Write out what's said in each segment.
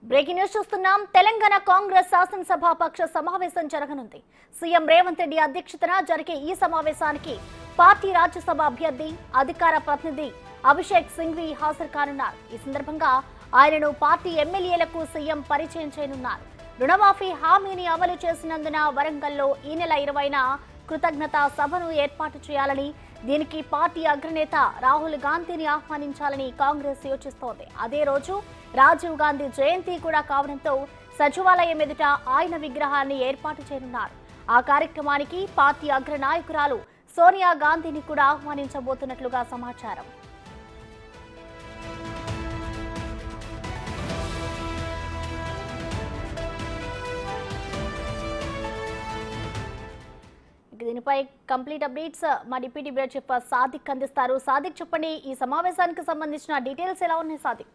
breaking news చూస్తున్నాం తెలంగాణ కాంగ్రెస్ శాసనసభ పక్ష సమావేశం జరగనుంది సీఎం రేవంత్ రెడ్డి అధ్యక్షతన జరిగే ఈ సమావేశానికి పార్టీ రాజ్యసభ అభ్యర్థి అధికార ప్రతినిధి అభిషేక్ సింఘ్వి హాజరు కానున్నారు ఈ సందర్భంగా ఆయనను పార్టీ ఎమ్మెల్యేలకు సీఎం పరిచయం చేయనున్నారు రుణమాఫీ హామీని అమలు చేసినందున వరంగల్లో ఈ నెల ఇరవైన కృతజ్ఞత సభను ఏర్పాటు చేయాలని దీనికి పార్టీ అగ్రనేత రాహుల్ గాంధీని ఆహ్వానించాలని కాంగ్రెస్ యోచిస్తోంది అదే రోజు రాజీవ్ గాంధీ జయంతి కూడా కావడంతో సచివాలయం ఎదుట ఆయన విగ్రహాన్ని ఏర్పాటు చేయనున్నారు ఆ కార్యక్రమానికి పార్టీ అగ్ర నాయకురాలు సోనియా గాంధీని కూడా ఆహ్వానించబోతున్నట్లుగా సమాచారం ఇక దీనిపై కంప్లీట్ అప్డేట్స్ మా డిప్యూటీ బ్యూరో చీఫ్ సాదిక్ అందిస్తారు సాదిక్ చెప్పండి ఈ సమావేశానికి సంబంధించిన డీటెయిల్స్ ఎలా ఉన్నాయి సాదిక్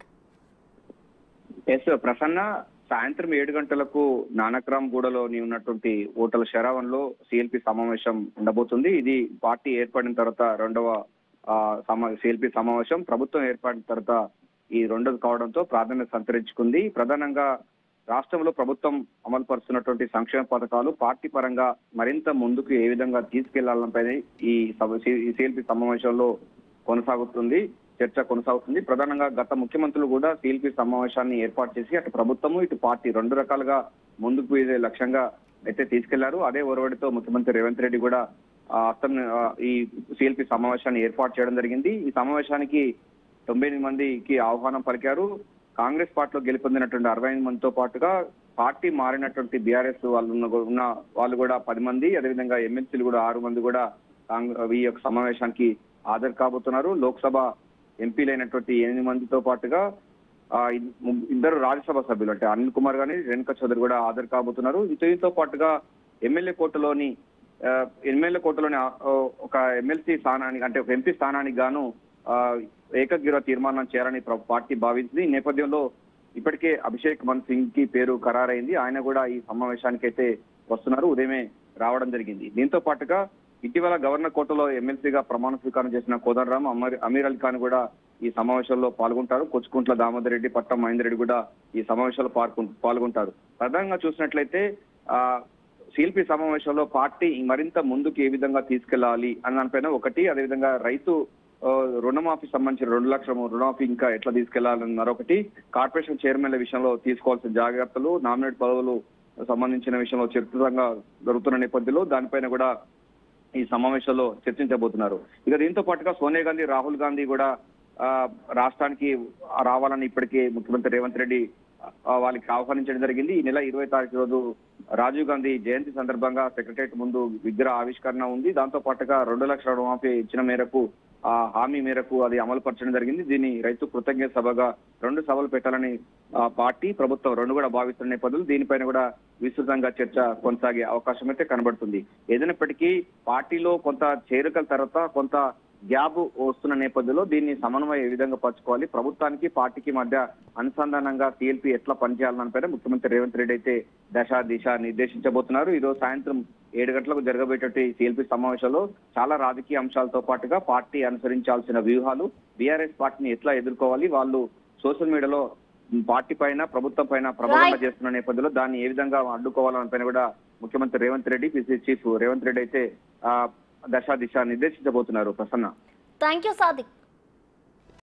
ఎస్ ప్రసన్న సాయంత్రం ఏడు గంటలకు నానక్రామ్ గూడలోని ఉన్నటువంటి ఓటల శరావన్ లో సిఎల్పి సమావేశం ఉండబోతుంది ఇది పార్టీ ఏర్పడిన తర్వాత రెండవ ఆ, సమా సిఎల్పి సమావేశం ప్రభుత్వం ఏర్పడిన తర్వాత ఈ రెండోది కావడంతో ప్రాధాన్యత సంతరించుకుంది ప్రధానంగా రాష్ట్రంలో ప్రభుత్వం అమలు పరుస్తున్నటువంటి సంక్షేమ పథకాలు పార్టీ పరంగా మరింత ముందుకు ఏ విధంగా తీసుకెళ్లాలపై ఈ సభ- ఈ సిఎల్పి సమావేశంలో కొనసాగుతుంది చర్చ కొనసాగుతుంది ప్రధానంగా గత ముఖ్యమంత్రులు కూడా సిఎల్పి సమావేశాన్ని ఏర్పాటు చేసి అటు ప్రభుత్వము ఇటు పార్టీ రెండు రకాలుగా ముందుకు పోయే లక్ష్యంగా అయితే తీసుకెళ్లారు అదే ఒరవడితో ముఖ్యమంత్రి రేవంత్ రెడ్డి కూడా ఆ, అతను ఆ, ఈ సిఎల్పి సమావేశాన్ని ఏర్పాటు చేయడం జరిగింది ఈ సమావేశానికి తొంభై ఎనిమిది మందికి ఆహ్వానం పలికారు కాంగ్రెస్ పార్టీలో గెలుపొందినటువంటి అరవై ఎనిమిది మందితో పాటుగా పార్టీ మారినటువంటి బీఆర్ఎస్ వాళ్ళు ఉన్న ఉన్న వాళ్ళు కూడా పది మంది అదేవిధంగా ఎమ్మెల్సీలు కూడా ఆరు మంది కూడా కాంగ్- ఈ యొక్క సమావేశానికి హాజరు కాబోతున్నారు లోక్సభ ఎంపీలైనటువంటి ఎనిమిది మందితో పాటుగా ఆ, ఇద్- ము- ఇద్దరు రాజ్యసభ సభ్యులు అంటే అనిల్ కుమార్ గాని రేణుకా చౌదరి కూడా హాజరు కాబోతున్నారు దీంతో పాటుగా ఎమ్మెల్యే కోటలోని ఆ, ఎమ్మెల్యే కోటలోని ఆ, ఓ, ఒక ఎమ్మెల్సీ స్థానానికి అంటే ఒక ఎంపీ స్థానానికి గాను ఆ, ఏకగ్రీవ తీర్మానం చేయాలని ప్ర- పార్టీ భావించింది ఈ నేపథ్యంలో ఇప్పటికే అభిషేక్ మన్ సింగ్ కి పేరు ఖరారైంది ఆయన కూడా ఈ సమావేశానికి అయితే వస్తున్నారు ఉదయమే రావడం జరిగింది దీంతో పాటుగా ఇటీవల గవర్నర్ కోటలో ఎమ్మెల్సీగా ప్రమాణ స్వీకారం చేసిన కోదండరామ్ అమర్ అమీర్ అలీ ఖాన్ కూడా ఈ సమావేశంలో పాల్గొంటారు కొచ్చుకుంట్ల దామోదర్ రెడ్డి పట్టం మహేందర్ రెడ్డి కూడా ఈ సమావేశంలో పాల్గొ- పాల్గొంటారు ప్రధానంగా చూసినట్లయితే ఆ సిఎల్పి సమావేశంలో పార్టీ మరింత ముందుకు ఏ విధంగా తీసుకెళ్లాలి అని దానిపైన ఒకటి అదేవిధంగా రైతు ఆ, రుణమాఫీ సంబంధించిన రెండు లక్షల రుణమాఫీ ఇంకా ఎట్లా తీసుకెళ్లాలని మరొకటి కార్పొరేషన్ చైర్మన్ల విషయంలో తీసుకోవాల్సిన జాగ్రత్తలు నామినేట్ పదవులు సంబంధించిన విషయంలో చర్చంగా జరుగుతున్న నేపథ్యంలో దానిపైన కూడా ఈ సమావేశంలో చర్చించబోతున్నారు ఇక దీంతో పాటుగా సోనియా గాంధీ రాహుల్ గాంధీ కూడా ఆ, రాష్ట్రానికి రావాలని ఇప్పటికే ముఖ్యమంత్రి రేవంత్ రెడ్డి ఆ, వాళ్ళకి ఆహ్వానించడం జరిగింది ఈ నెల ఇరవై తారీఖు రోజు రాజీవ్ గాంధీ జయంతి సందర్భంగా సెక్రటరియట్ ముందు విగ్రహ ఆవిష్కరణ ఉంది దాంతో పాటుగా రెండు లక్షల రుణమాఫీ ఇచ్చిన మేరకు ఆ హామీ మేరకు అది అమలు పరచడం జరిగింది దీన్ని రైతు కృతజ్ఞత సభగా రెండు సభలు పెట్టాలని ఆ, పార్టీ ప్రభుత్వం రెండు కూడా భావిస్తున్న నేపథ్యంలో దీనిపైన కూడా విస్తృతంగా చర్చ కొనసాగే అవకాశం అయితే కనబడుతుంది ఏదైనప్పటికీ పార్టీలో కొంత చేరికల తర్వాత కొంత గ్యాప్ వస్తున్న నేపథ్యంలో దీన్ని సమన్వయం ఏ విధంగా పరచుకోవాలి ప్రభుత్వానికి పార్టీకి మధ్య అనుసంధానంగా సిఎల్పి ఎట్లా పనిచేయాలని పైన ముఖ్యమంత్రి రేవంత్ రెడ్డి అయితే దశ దిశ నిర్దేశించబోతున్నారు ఈ రోజు సాయంత్రం ఏడు గంటలకు జరగబోయేటట్టు సిఎల్పి సమావేశంలో చాలా రాజకీయ అంశాలతో పాటుగా పార్టీ అనుసరించాల్సిన వ్యూహాలు బీఆర్ఎస్ పార్టీని ఎట్లా ఎదుర్కోవాలి వాళ్ళు సోషల్ మీడియాలో పార్టీ పైన ప్రభుత్వం పైన ప్రబలంగా చేస్తున్న నేపథ్యంలో దాన్ని ఏ విధంగా అడ్డుకోవాలని పైన కూడా ముఖ్యమంత్రి రేవంత్ రెడ్డి పిసి చీఫ్ రేవంత్ రెడ్డి అయితే ఆ దశ దిశ నిర్దేశించబోతున్నారు ప్రసన్న థ్యాంక్ యూ సాదిక్